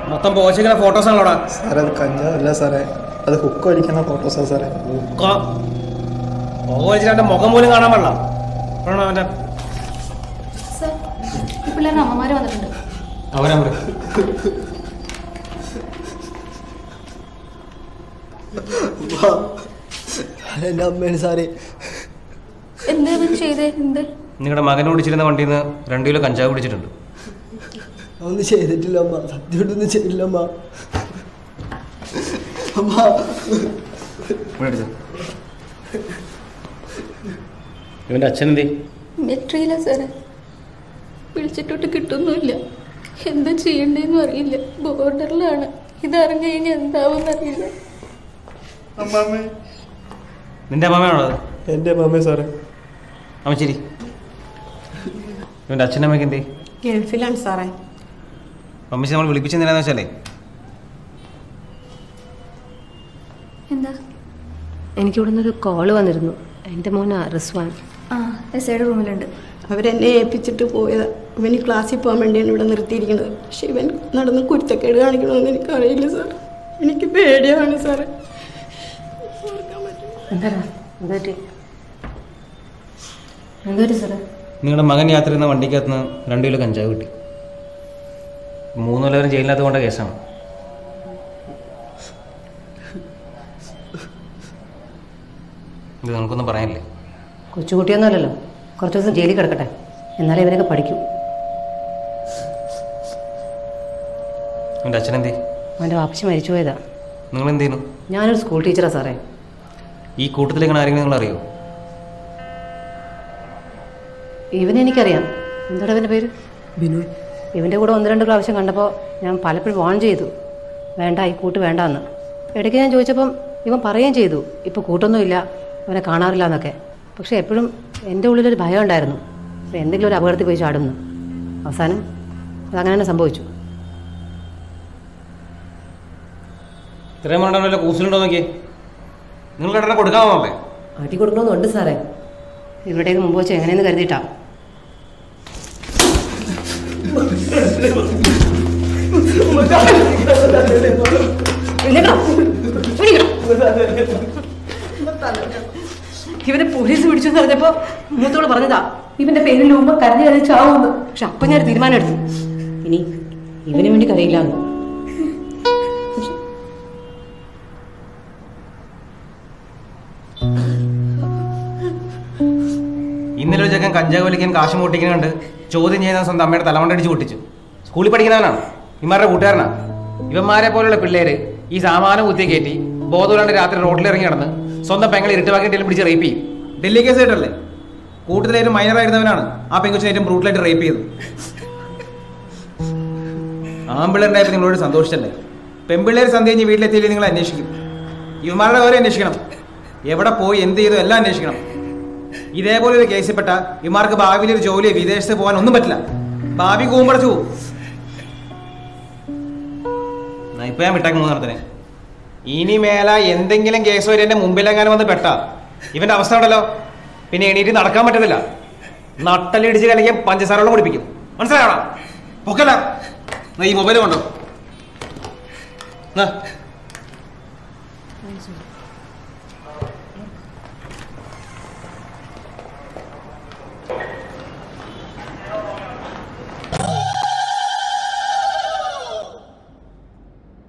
മൊത്തം പോച്ചിങ്ങനെ ഫോട്ടോസ് ആണല്ലോടാ സാറേ അത് കഞ്ചാവല്ല സാറേ അത് ഹുക്ക് വലിക്കുന്ന ഫോട്ടോസാ സാറേ വെച്ചിട്ട് അവന്റെ മുഖം പോലും കാണാൻ പാടില്ല അപ്പോഴാണ് അവന്റെ സർ ഈ പിള്ളേരുടെ അമ്മമാര് വന്നിട്ടുണ്ട് അവനെ എൻ്റെ അമ്മയാണ് സാറേ എന്താ ഇവൻ ചെയ്തേ എന്ത് നിങ്ങളുടെ മകൻ ഓടിച്ചിരുന്ന വണ്ടിയിൽ നിന്ന് രണ്ട് കിലോ കഞ്ചാവ് പിടിച്ചിട്ടുണ്ട് ഒന്നും ചെയ്തിട്ടില്ല അമ്മ സത്യമായിട്ടൊന്നും ചെയ്തില്ല അമ്മ അമ്മ ഇവന്റെ അച്ഛൻ എന്തേ മെട്രിയില്ല സാറേ വിളിച്ചിട്ടോട്ട് കിട്ടുന്നില്ല എന്താ ചെയ്യണ്ടേന്നും അറിയില്ല ബോർഡറിലാണ് ഇതറിഞ്ഞു കഴിഞ്ഞാൽ എന്താവും അറിയില്ല നിന്റെ അമ്മയാണോ അത് എൻ്റെ മാമേ സാറേ അവൻ ശരി ഇവന്റെ അച്ഛനും അമ്മയ്ക്ക് എന്തേ ഗൾഫിലാണ് സാറേ അമ്മച്ചി നമ്മൾ വിളിപ്പിച്ചെന്തിനാന്ന് വെച്ചാലേ എന്താ എനിക്കിവിടെ നിന്നൊരു കോള് വന്നിരുന്നു എൻ്റെ മോൻ റിസ്വാൻ ആ എസ് ഐയുടെ റൂമിലുണ്ട് അവരെന്നെ ഏൽപ്പിച്ചിട്ട് പോയതാ ഇവന് ക്ലാസ്സിൽ പോകാൻ വേണ്ടിയാണ് ഇവിടെ നിർത്തിയിരിക്കുന്നത് പക്ഷെ ഇവൻ നടന്ന് കുരുത്തക്കേട് കാണിക്കണമെന്ന് എനിക്കറിയില്ല സാർ എനിക്ക് പേടിയാണ് സാറേ എന്താ എന്താ എന്താ സാറേ നിങ്ങളുടെ മകൻ യാത്ര ചെയ്യുന്ന വണ്ടിക്കകത്ത് നിന്ന് രണ്ട് കിലോ കഞ്ചാവ് കിട്ടി മൂന്ന് കൊല്ലവരും ജയിലിനകത്ത് കൊണ്ട കേസാണ് ഇത് നിനക്കൊന്നും പറയാനില്ലേ കൊച്ചുകുട്ടിയൊന്നുമല്ലല്ലോ കുറച്ച് ദിവസം ജയിലിൽ കിടക്കട്ടെ എന്നാലേ ഇവനൊക്കെ പഠിക്കൂ എൻ്റെ അച്ഛനെന്തേ അവൻ്റെ വാപ്പച്ചി മരിച്ചു പോയതാ നിങ്ങൾ എന്ത് ചെയ്യുന്നു ഞാനൊരു സ്കൂൾ ടീച്ചറാ സാറേ ഈ കൂട്ടത്തിലേക്ക് ആരെങ്കിലും നിങ്ങൾ അറിയോ ഇവനെ എനിക്കറിയാം എന്താണ് ഇവൻ്റെ പേര് ബിനോയ് ഇവൻ്റെ കൂടെ ഒന്ന് രണ്ട് പ്രാവശ്യം കണ്ടപ്പോൾ ഞാൻ പലപ്പോഴും വാൺ ചെയ്തു വേണ്ട ഈ കൂട്ട് വേണ്ടാന്ന് ഇടയ്ക്ക് ഞാൻ ചോദിച്ചപ്പം ഇവൻ പറയുകയും ചെയ്തു ഇപ്പോൾ കൂട്ടൊന്നുമില്ല അവനെ കാണാറില്ല എന്നൊക്കെ പക്ഷേ എപ്പോഴും എൻ്റെ ഉള്ളിലൊരു ഭയം ഉണ്ടായിരുന്നു അപ്പോൾ എന്തെങ്കിലും ഒരു അപകടത്തിൽ പോയി ചാടുന്നു അവസാനം അതങ്ങനെ തന്നെ സംഭവിച്ചു ഇത്രയും പറഞ്ഞ കൂസിലുണ്ടോ നോക്കിയേ നിങ്ങൾ രണ്ടെണ്ണം കൊടുക്കാൻ നോക്കേ ആട്ടി കൊടുക്കണമെന്നുണ്ട് സാറേ ഇവിടേക്ക് മുമ്പ് വെച്ച് എങ്ങനെയെന്ന് കരുതിയിട്ടാ ഇവനെ പോലീസ് പിടിച്ചു എന്ന് പറഞ്ഞപ്പോ മൂത്തോള് പറഞ്ഞതാ ഇവന്റെ പേരിൽ മുമ്പ് കരഞ്ഞു കരഞ്ഞ് ചാവുമെന്ന് പക്ഷെ അപ്പൊ ഞാൻ ഒരു തീരുമാനം എടുത്തു ഇനി ഇവന് വേണ്ടി കരയില്ല എന്ന് ഇന്നലെ ഒരു ചെക്കൻ കഞ്ചാവ് വലിക്കാൻ കാശ് മോട്ടിക്കുന്നുണ്ട് ചോദ്യം ചെയ്യുന്ന സ്വന്തം അമ്മയുടെ തലമണ്ടടിച്ച് പൊട്ടിച്ചു സ്കൂളിൽ പഠിക്കുന്നവനാണ് ഇമാരുടെ കൂട്ടുകാരനാ ഇവന്മാരെ പോലുള്ള പിള്ളേര് ഈ സാമാനം കുത്തി കയറ്റി ബോധമില്ലാണ്ട് രാത്രി റോഡിൽ ഇറങ്ങി നടന്ന് സ്വന്തം പെങ്ങളെ ഇരുട്ടുവാക്കിയിട്ട് പിടിച്ച് റേപ്പ് ചെയ്യും ഡൽഹി കേസ് കേട്ടല്ലേ കൂട്ടത്തിലേറ്റവും മൈനർ ആയിരുന്നവനാണ് ആ പെങ്കൊച്ചിനെ ഏറ്റവും ബ്രൂട്ടലായിട്ട് റേപ്പ് ചെയ്തത് ആമ്പിള്ളേരുണ്ടായപ്പോൾ നിങ്ങളോട് സന്തോഷിച്ചല്ലേ പെമ്പിള്ളേർ സന്ധ്യ കഴിഞ്ഞ് വീട്ടിലെത്തിയില്ലേ നിങ്ങൾ അന്വേഷിക്കും ഇവന്മാരുടെ കാര്യം അന്വേഷിക്കണം എവിടെ പോയി എന്ത് ചെയ്തു എല്ലാം അന്വേഷിക്കണം ഇതേപോലെ ഒരു കേസിൽപ്പെട്ട ഇമാർക്ക് ഭാവിയിൽ ഒരു ജോലി വിദേശത്ത് പോകാൻ ഒന്നും പറ്റില്ല ഭാവി കൂമ്പടച്ചു പോകും എന്നാ ഇപ്പൊ ഞാൻ വിട്ടേക്ക് മൂന്നെണ്ണത്തിന് ഇനി മേല എന്തെങ്കിലും കേസ് വരെ എന്റെ മുമ്പിലെങ്ങാനും വന്ന് പെട്ട ഇവന്റെ അവസ്ഥ ഉണ്ടല്ലോ പിന്നെ എണീറ്റ് നടക്കാൻ പറ്റത്തില്ല നട്ടലിടിച്ച് കലയ്ക്ക് പഞ്ചസാരവെള്ളം കുടിപ്പിക്കും മനസ്സിലായോടാ പൊക്കല്ല എന്നാ ഈ മൊബൈൽ കൊണ്ടോ എന്നാ